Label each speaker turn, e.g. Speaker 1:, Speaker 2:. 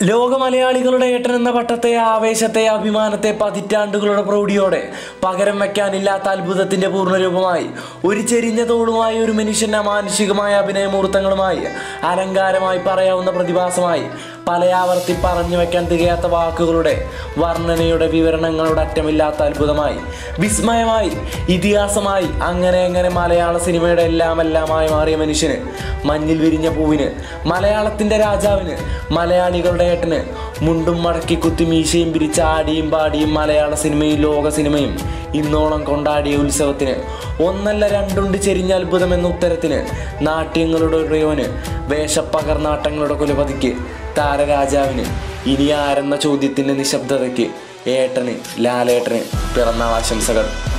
Speaker 1: ലോക മലയാളികളുടെ ഏട്ടൻ എന്ന പട്ടത്തെ ആവേശത്തെ അഭിമാനത്തെ പതിറ്റാണ്ടുകളുടെ പ്രൗഢിയോടെ പകരം വയ്ക്കാനില്ലാത്ത അത്ഭുതത്തിന്റെ പൂർണ്ണരൂപമായി ഒരു ചെരിഞ്ഞ തോളുമായി ഒരു മനുഷ്യന്റെ അമാനുഷികമായ അഭിനയമുഹൂർത്തങ്ങളുമായി അലങ്കാരമായി പറയാവുന്ന പ്രതിഭാസമായി പലയാവർത്തി പറഞ്ഞു വെക്കാൻ തികയാത്ത വാക്കുകളുടെ വർണ്ണനയുടെ വിവരണങ്ങളുടെ അറ്റമില്ലാത്ത അത്ഭുതമായി വിസ്മയമായി ഇതിഹാസമായി അങ്ങനെ അങ്ങനെ മലയാള സിനിമയുടെ എല്ലാം എല്ലാമായി മാറിയ മനുഷ്യന് മഞ്ഞിൽ വിരിഞ്ഞ പൂവിന് മലയാളത്തിന്റെ രാജാവിന് മലയാളികളുടെ ഏട്ടന് മുണ്ടും മടക്കി കുത്തി മീശയും പിരിച്ച് ആടിയും പാടിയും മലയാള സിനിമയും ലോക സിനിമയും ഇന്നോളം കൊണ്ടാടിയ ഉത്സവത്തിന് ഒന്നല്ല രണ്ടുണ്ട് ചെരിഞ്ഞ അത്ഭുതം എന്ന ഉത്തരത്തിന് നാട്യങ്ങളുടെ ഉടയവന് വേഷപ്പകർനാട്ടങ്ങളുടെ കുലപതിക്ക് താരരാജാവിന് ഇനി ആരെന്ന ചോദ്യത്തിന്റെ നിശബ്ദതയ്ക്ക് ഏട്ടന് ലാലേട്ടന് പിറന്നാൾ ആശംസകൾ